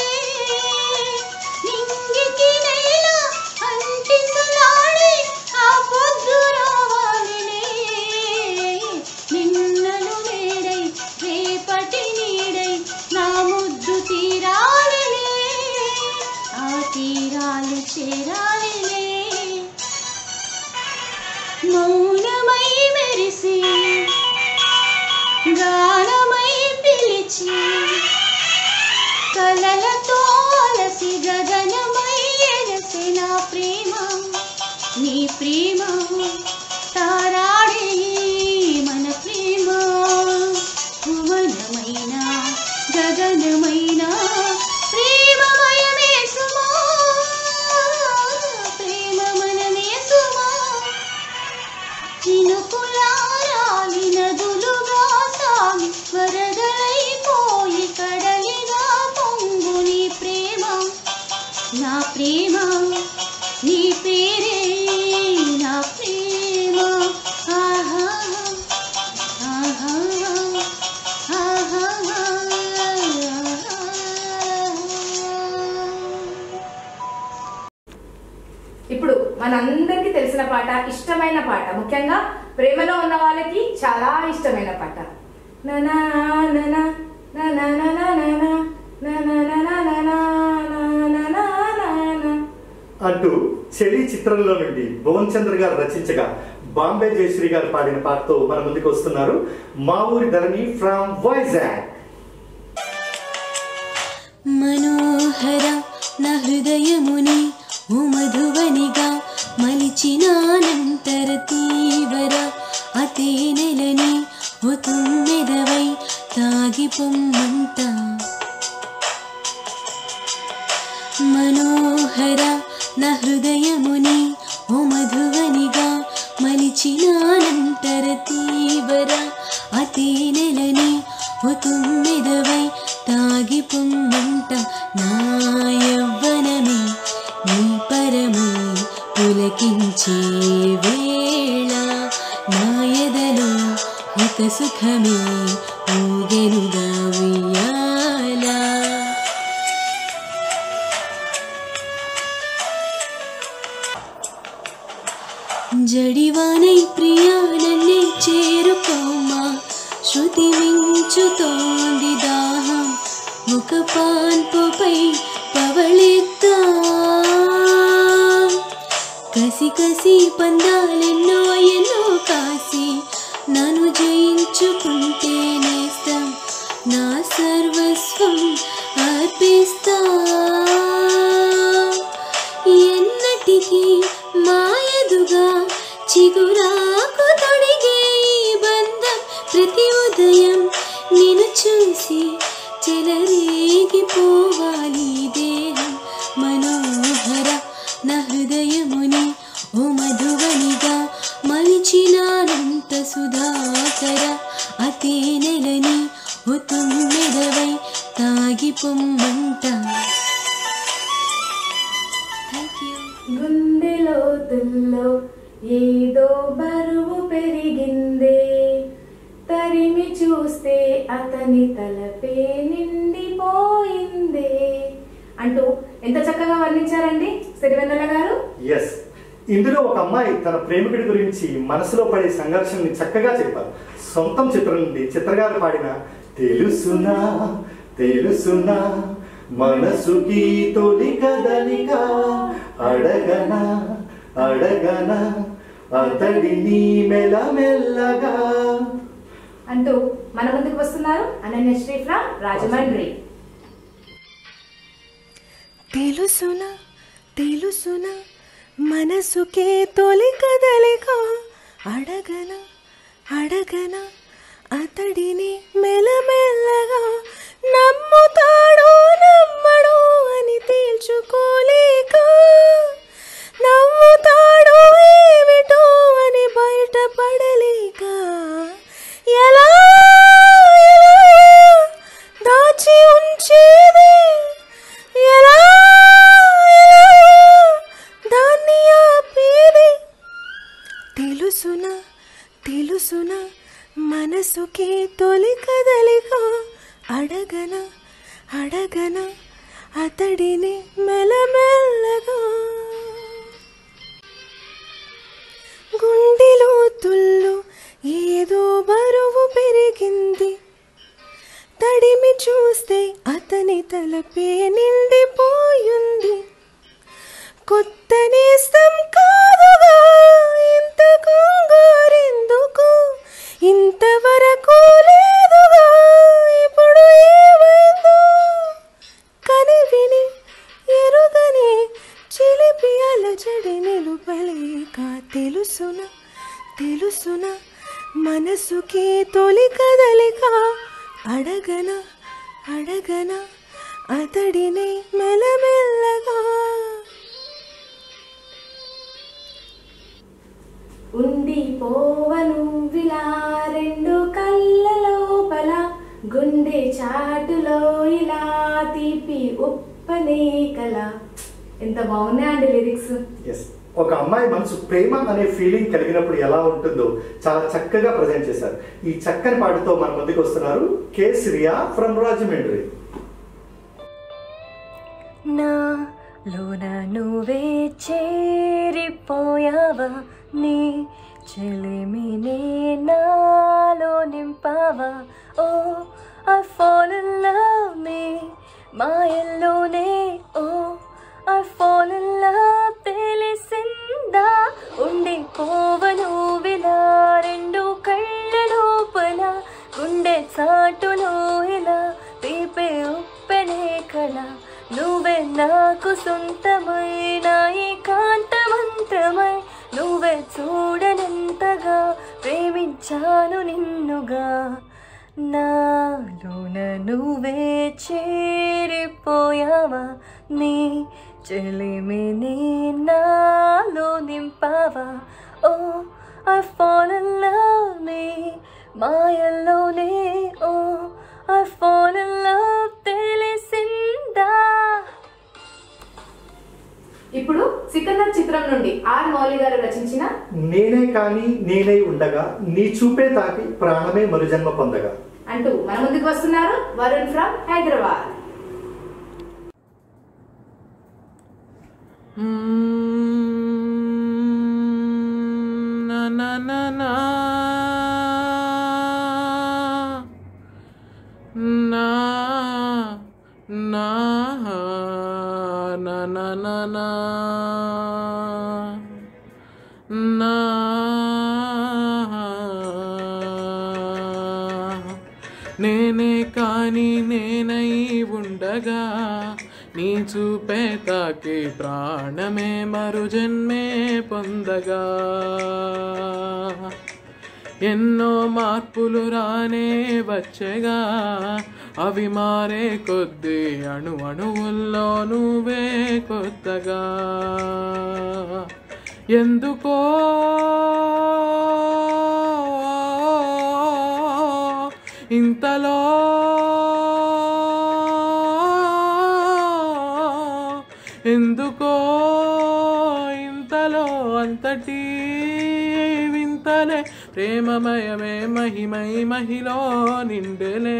Speaker 8: నింగికి నేల అంటిసలాడి ఆ పొద్దు రావాలిలే నిన్నలు నేడై రేపటి నీడై నా ముద్దు తీరాలిలే ఆ తీరాలు చేరాలిలే మౌనమై మెరిసి గానమై పిలిచి కలలతో అలసి గగనమై ఎగసి నా ప్రేమ నీ ప్రేమ తారాడే మన ప్రేమ భువనమైన గగనమైన ప్రేమమయమే సుమా ప్రేమ మనమే సుమా చినుకులారాలి నదులుగా సాగి వరదలైపోయి కడలిగా పొంగు నీ ప్రేమ నా ప్రేమ నీ పేరే నా ప్రేమ ఆహా ఆహా ఆహా
Speaker 3: ఇప్పుడు మనందరికీ తెలిసిన పాట ఇష్టమైన పాట ముఖ్యంగా ప్రేమలో ఉన్న వాళ్ళకి చాలా ఇష్టమైన పాట ననా ననా ననా ననా ననా ననా ననా ననా ననా ననా
Speaker 2: అంటూ చెలి చిత్రంలో నుండి భువన్ చంద్ర గారు రచించగా బాంబే జయశ్రీ గారు పాడిన పాటతో మన ముందుకు వస్తున్నారు మా ఊరి ధరణి ఫ్రమ్ వైజాగ్
Speaker 4: మనోహర నా హృదయముని ఓ మధువనిగా మలిచినానంతర తీవర అతే నెలని ఓ తుమ్మెదవై తాగిపొమ్మంట మనోహర నా హృదయముని ఓ మధువనిగా మలిచినానంతర తీవర అతే నెలని ఓ తుమ్మెదవై తాగిపొమ్మంట నా యవ్వనమే నీ పరమై పులకించే వేళ నా ఎదలో ఒక సుఖమే ఊగెనుగా ఉయ్యాలా జడివానై ప్రియా నన్నే చేరుకోమా ఒక పాన్పుపై పవళిద్దాం కసి కసి పందాలెన్నో ఎన్నో కాసి నన్ను జయించుకుంటే నేస్తం నా సర్వస్వం అర్పిస్తా ఎన్నటికీ మాయదుగా చిగురాకు తొడిగే ఈ బంధం ప్రతి ఉదయం నిన్ను చూసి చెలరేగిపోవాలి ఈ దేహం మనోహర నా హృదయముని ఓ మధువనిగా మలిచినానంత సుధాకర అతే నెలని ఓ తుమ్మెదవై తాగి పొమ్మంట థ్యాంక్ యూ
Speaker 3: గుండెలో తుల్లో ఏదో బరువు పెరిగిందే తరిమి చూస్తే అతని తలపే నిండిపోయిందే అంటూ ఎంత చక్కగా వర్ణించారండి సిరివెన్నెల గారు
Speaker 2: ఎస్ ఇందులో ఒక అమ్మాయి తన ప్రేమికుడి గురించి మనసులో పడే సంఘర్షణని చక్కగా చెప్పారు సొంతం చిత్రం నుండి చిత్రగారు పాడిన తెలుసునా తెలుసునా మనసుకి తొలి కదలిక అడగనా అడగనా అతడిని మెల్లమెల్లగా
Speaker 3: అంటూ మన ముందుకు వస్తున్నారు అనన్య శ్రీఫ్రా రాజమండ్రి
Speaker 6: తెలుసునా తెలుసునా మనసుకే తొలి కదలిక అడగన అడగన అతడిని మెల్లమెల్లగా నమ్ముతాడో నమ్మడో అని తేల్చుకోలేక నమ్ముతాడో ఏమిటో అని బయటపడలేక ఎలా ఎలా దాచి ఉంచేది ఎలా ఎలా దాన్ని ఆపేది తెలుసునా తెలుసునా మనసుకి తొలి కదలిక అడగన అడగన అతడిని మెల్లమెల్లగా గుండెలో తుల్లు ఏదో బరువు పెరిగింది తడిమి చూస్తే అతని తలపే నిండిపోయింది కొత్త నేస్తం కాదుగా ఇంత కంగారెందుకు ఇంతవరకు లేదుగా ఇప్పుడు ఏమైందో కని విని ఎరుగని చిలిపి అలజడి నిలుపలేక తెలుసున తెలుసున మనసుకి తొలి కదలిక అడగన అడగన అతడిని మెల్లమెల్లగా
Speaker 3: ఉండిపోవను విలా రెండు కళ్ళ లోపల గుండె చాటులో ఇలా తీపి ఉప్పనే కల ఎంత బాగున్నాయండి లిరిక్స్
Speaker 2: ఎస్ ఒక అమ్మాయి మనసు ప్రేమ అనే ఫీలింగ్ కలిగినప్పుడు ఎలా ఉంటుందో చాలా చక్కగా ప్రజెంట్ చేశారు ఈ చక్కని పాటతో మన ముందుకు వస్తున్నారు కే శ్రియా ఫ్రమ్ రాజమండ్రి
Speaker 6: నా లోన నువ్వే చేరిపోయావా నీ చెలిమినే నాలో నింపావా oh I fall in love మీ మాయల్లోనే oh I fall in love తెలిసిందా ఉండిపోవను విలా రెండు కళ్ళ లోపల గుండె చాటులో ఇలా తీపే ఉప్పెనే కళ నువ్వే నాకు సొంతమైన ఏకాంత మంత్రమై నువ్వే చూడనంతగా ప్రేమించాను నిన్నుగా నాలోన నువ్వే చేరిపోయావా నీ చెలిమిని నాలో నింపావా oh I fall in love మీ మాయల్లోనే oh I fall in love తెలిసిందా
Speaker 3: ఇప్పుడు సికందర్ చిత్రం నుండి ఆర్ మౌలి గారు రచించిన
Speaker 2: నేనే కాని నేనై ఉండగా నీ చూపే తాకి ప్రాణమే మరుజన్మ పొందగా
Speaker 3: అంటూ మన ముందుకు వస్తున్నారు వరుణ్ ఫ్రమ్ హైదరాబాద్
Speaker 7: నా నా నా నా నా నా నా నా నా నా నా నేనే కాని నేనై ఉండగా నీ చూపే తాకి ప్రాణమే మరు జన్మే పొందగా ఎన్నో మార్పులు రానే వచ్చేగా అవి మారే కొద్దీ అణు అణువుల్లో నువ్వే కొత్తగా ఎందుకో ఇంతలో ఎందుకో ఇంతలో అంతటి వింతలే ప్రేమమయమే మహిమై మహిలో నిండెలే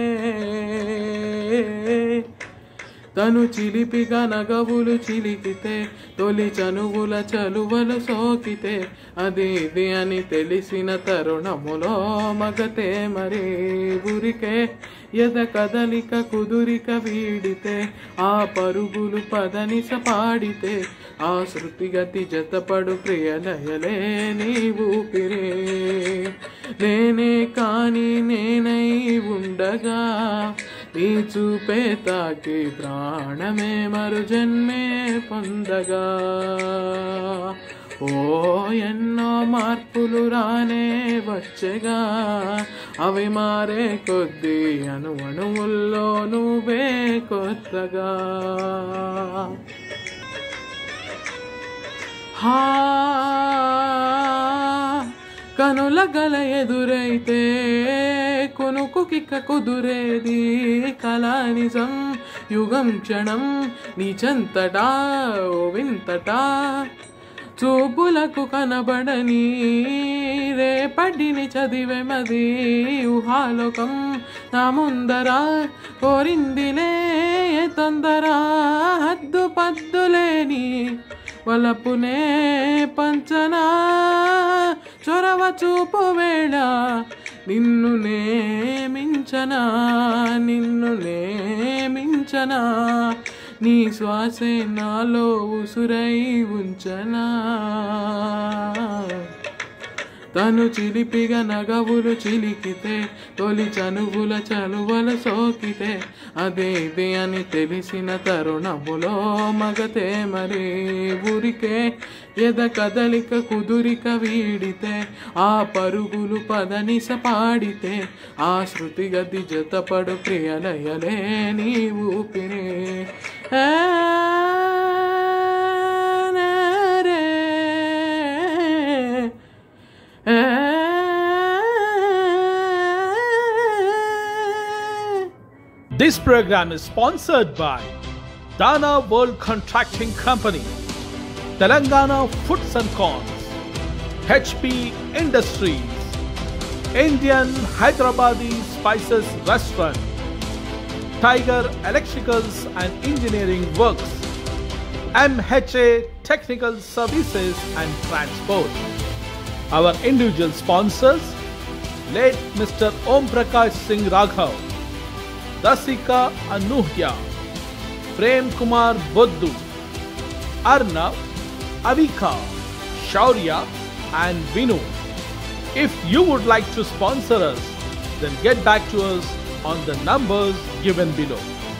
Speaker 7: తను చిలిపిగా నగవులు చిలికితే తొలి చనువుల చలువలు సోకితే అది ఇది అని తెలిసిన తరుణములో మగతే మరి ఊరికే ఎద కదలిక కుదురిక వీడితే ఆ పరుగులు పదనిస పాడితే ఆ శృతిగతి జతపడు ప్రియలయలే నీవు పిరే నేనే కాని నేనై ఉండగా నీ చూపే తాకి ప్రాణమే మరు జన్మే పొందగా ఓ ఎన్నో మార్పులు రానే వచ్చగా అవి మారే కొద్దీ అణు అణువుల్లో నువ్వే కొత్తగా హా కనుల గల ఎదురైతే కొనుకు కిక్క కుదురేది కళా నిజం యుగం క్షణం నీచంతటా ఓ వింతటా చూపులకు కనబడని రేపటిని చదివే మది ఊహాలోకం నా ముందర కోరిందిలే తొందర హద్దు పద్దులేని వలపునే పంచనా చొరవ చూపు వేళ నిన్ను నేమించనా నిన్ను నేమించనా నీ శ్వాసే నాలో ఉసురై ఉంచనా తను చిలిపిగా నగవులు చిలికితే తొలి చనువుల చలువల సోకితే అదే ఇదే అని తెలిసిన తరుణములో మగతే మరి ఊరికే ఎద కదలిక కుదురిక వీడితే ఆ పరుగులు పదనిస పాడితే ఆ శృతి గది జతపడు ప్రియలయలే నీ ఊపిరే ఏ రే
Speaker 1: This program is sponsored by Dana World Contracting Company, Telangana Foods and Corns, HP Industries, Indian Hyderabadi Spices Restaurant, Tiger Electricals and Engineering Works, MHA Technical Services and Transport. Our individual sponsors, late Mr. Om Prakash Singh Raghav, Dasika Anuhya, Prem Kumar Buddu, Arnav, Avika, Shaurya, and Vinu. If you would like to sponsor us, then get back to us on the numbers given below.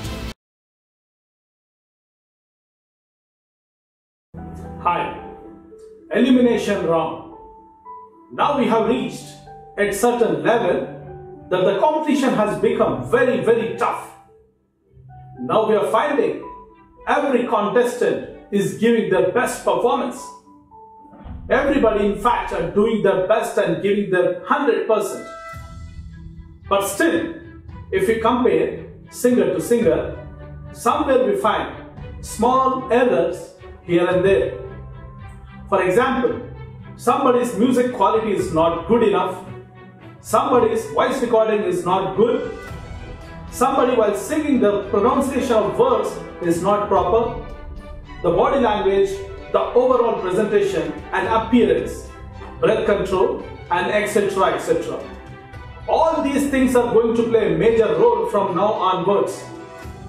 Speaker 1: Hi, elimination round. Now we have reached at certain level that the competition has become very very tough. Now we are finding every contestant is giving their best performance. Everybody in fact are doing their best and giving their 100%. But still, if we compare singer to singer, somewhere we find small errors here and there. For example, somebody's music quality is not good enough, somebody's voice recording is not good, somebody while singing the pronunciation of words is not proper, the body language, the overall presentation and appearance, breath control, and etc. etc. All these things are going to play a major role from now onwards.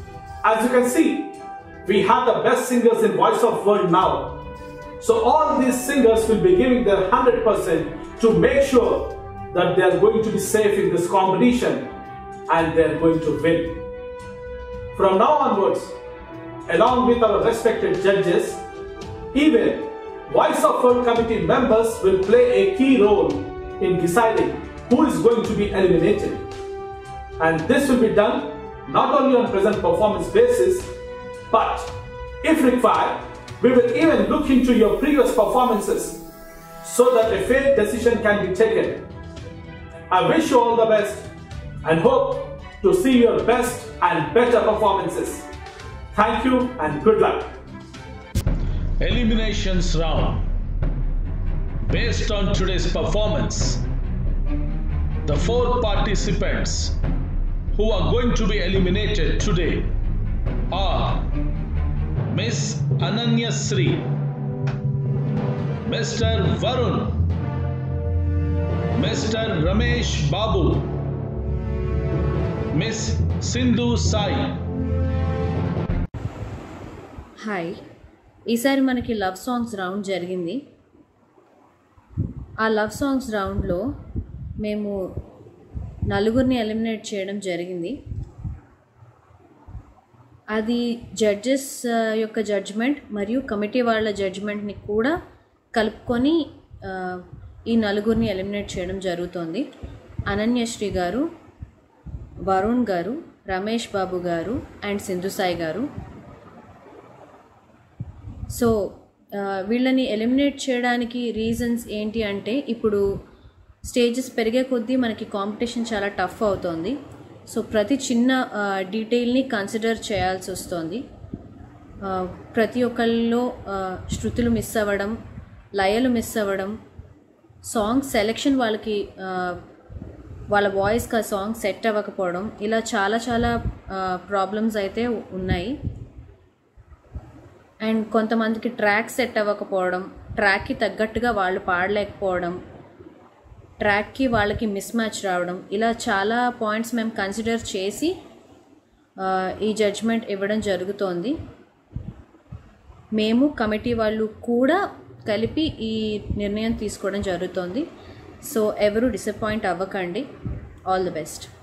Speaker 1: As you can see, we have the best singers in Voice of World now. So all these singers will be giving their 100% to make sure that they are going to be safe in this competition and they are going to win. From now onwards, along with our respected judges, even Voice of World committee members will play a key role in deciding who is going to be eliminated. And this will be done not only on present performance basis, but if required, we will even look into your previous performances so that a fair decision can be taken. I wish you all the best and hope to see your best and better performances. Thank you and good luck.
Speaker 9: Eliminations round. Based on today's performance, the four participants who are going to be eliminated today are Miss Ananya Sri, Mr. Varun, Mr. Ramesh Babu, Miss Sindhu Sai.
Speaker 10: Hi ఈసారి మనకి లవ్ సాంగ్స్ రౌండ్ జరిగింది ఆ లవ్ సాంగ్స్ రౌండ్లో మేము నలుగురిని ఎలిమినేట్ చేయడం జరిగింది అది జడ్జెస్ యొక్క జడ్జ్మెంట్ మరియు కమిటీ వాళ్ళ జడ్జ్మెంట్ని కూడా కలుపుకొని ఆ, ఈ నలుగురిని ఎలిమినేట్ చేయడం జరుగుతోంది అనన్యశ్రీ గారు వరుణ్ గారు రమేష్ బాబు గారు అండ్ సింధు సాయి గారు సో ఆ, వీళ్ళని ఎలిమినేట్ చేయడానికి రీజన్స్ ఏంటి అంటే ఇప్పుడు స్టేజెస్ పెరిగే కొద్దీ మనకి కాంపిటీషన్ చాలా టఫ్ అవుతోంది సో ప్రతి చిన్న ఆ, డీటెయిల్ని కన్సిడర్ చేయాల్సి వస్తుంది ఆ, ప్రతి ఒక్కళ్ళలో ఆ, శృతులు మిస్ అవ్వడం లయలు మిస్ అవ్వడం సాంగ్ సెలెక్షన్ వాళ్ళకి ఆ, వాళ్ళ వాయిస్కి ఆ సాంగ్ సెట్ అవ్వకపోవడం ఇలా చాలా చాలా ప్రాబ్లమ్స్ అయితే ఉన్నాయి అండ్ కొంతమందికి ట్రాక్ సెట్ అవ్వకపోవడం ట్రాక్కి తగ్గట్టుగా వాళ్ళు పాడలేకపోవడం ట్రాక్కి వాళ్ళకి మిస్ మ్యాచ్ రావడం ఇలా చాలా పాయింట్స్ మేము కన్సిడర్ చేసి ఆ, ఈ జడ్జ్మెంట్ ఇవ్వడం జరుగుతోంది మేము కమిటీ వాళ్ళు కూడా కలిపి ఈ నిర్ణయం తీసుకోవడం జరుగుతోంది సో ఎవరు డిసప్పాయింట్ అవ్వకండి ఆల్ ది బెస్ట్